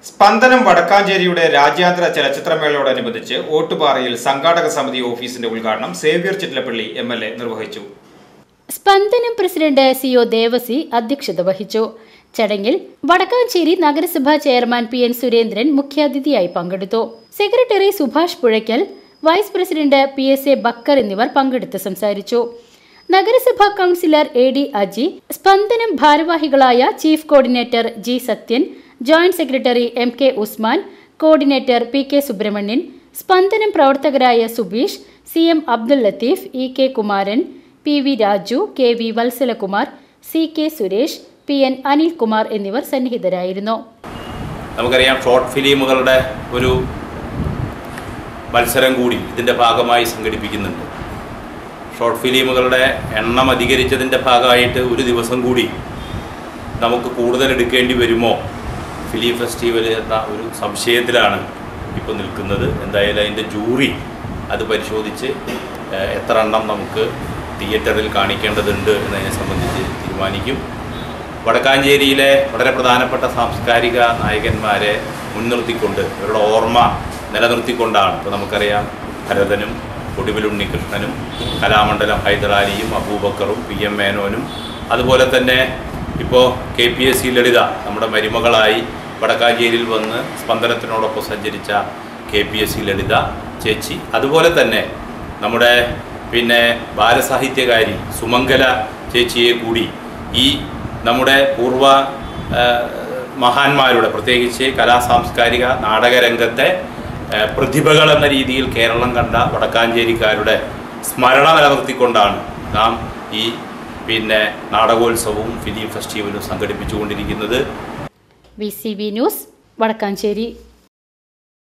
സ്പന്ദനം വടക്കാഞ്ചേരിയുടെ രാജ്യാന്തര ചലച്ചിത്രമേളയോടനുബന്ധിച്ച് ഓട്ടുപാറയിൽ സംഘാടക സമിതി ഓഫീസിന്റെ ഉദ്ഘാടനം Xavier Chittilappally M L A നിർവഹിച്ചു Spandanam president C O Devasi അധ്യക്ഷത വഹിച്ചു ചടങ്ങിൽ വടക്കാഞ്ചേരി നഗരസഭാ ചെയർമാൻ പി എൻ സുരേന്ദ്രൻ മുഖ്യാതിഥിയായി പങ്കെടുത്തു secretary Subhash Puzhakkal vice president P S A Bakkar എന്നിവർ പങ്കെടുത്ത് സംസാരിച്ചു നഗരസഭാ councillor A D Aji Spandanam ഭാരവാഹികളായ chief coordinator G Sathyan joint secretary M K Usman coordinator P K Subramanian Spandanam പ്രവർത്തകരായ Subeesh C M Abdul Latheef E K Kumaran P V Raju K V Valsalakumar C K Suresh P N Anilkumar എന്നിവർ സന്നിഹിതരായിരുന്നു നമുക്കറിയാം short ഫിലിമുകളുടെ ഒരു മത്സരം കൂടി ഇതിൻ്റെ ഭാഗമായി സംഘടിപ്പിക്കുന്നുണ്ട് ഷോർട്ട് ഫിലിമുകളുടെ എണ്ണം അധികരിച്ചതിൻ്റെ ഭാഗമായിട്ട് ഒരു ദിവസം കൂടി നമുക്ക് കൂടുതൽ എടുക്കേണ്ടി വരുമോ ഫിലിം ഫെസ്റ്റിവൽ എന്ന ഒരു സംശയത്തിലാണ് ഇപ്പോൾ നിൽക്കുന്നത് എന്തായാലും അതിൻ്റെ ജൂറി അത് പരിശോധിച്ച് ഏഹ്, എത്ര എണ്ണം നമുക്ക് തിയേറ്ററിൽ കാണിക്കേണ്ടതുണ്ട് എന്നതിനെ സംബന്ധിച്ച് തീരുമാനിക്കും വടക്കാഞ്ചേരിയിലെ വളരെ പ്രധാനപ്പെട്ട സാംസ്കാരിക നായകന്മാരെ മുൻനിർത്തിക്കൊണ്ട് ഇവരുടെ ഓർമ്മ നിലനിർത്തിക്കൊണ്ടാണ് ഇപ്പോൾ നമുക്കറിയാം ഭരതനും ഒടുവിൽ ഉണ്ണികൃഷ്ണനും കലാമണ്ഡലം ഹൈദരാലിയും അബൂബക്കറും പി എം മേനോനും അതുപോലെ തന്നെ ഇപ്പോൾ K P S C Lalitha നമ്മുടെ മരുമകളായി വടക്കാഞ്ചേരിയിൽ വന്ന് സ്പന്ദനത്തിനോടൊപ്പം സഞ്ചരിച്ച K P S C Lalitha ചേച്ചി അതുപോലെ തന്നെ നമ്മുടെ പിന്നെ ബാലസാഹിത്യകാരി സുമംഗല ചേച്ചിയെ കൂടി ഈ നമ്മുടെ പൂർവ ആ, മഹാന്മാരുടെ പ്രത്യേകിച്ച് കലാ സാംസ്കാരിക നാടകരംഗത്തെ ആ, പ്രതിഭകൾ എന്ന രീതിയിൽ കേരളം കണ്ട വടക്കാഞ്ചേരിക്കാരുടെ സ്മരണ നിലനിർത്തിക്കൊണ്ടാണ് നാം ഈ പിന്നെ നാടകോത്സവവും ഫിലിം ഫെസ്റ്റിവലും സംഘടിപ്പിച്ചുകൊണ്ടിരിക്കുന്നത് V C V news Vadakkanchery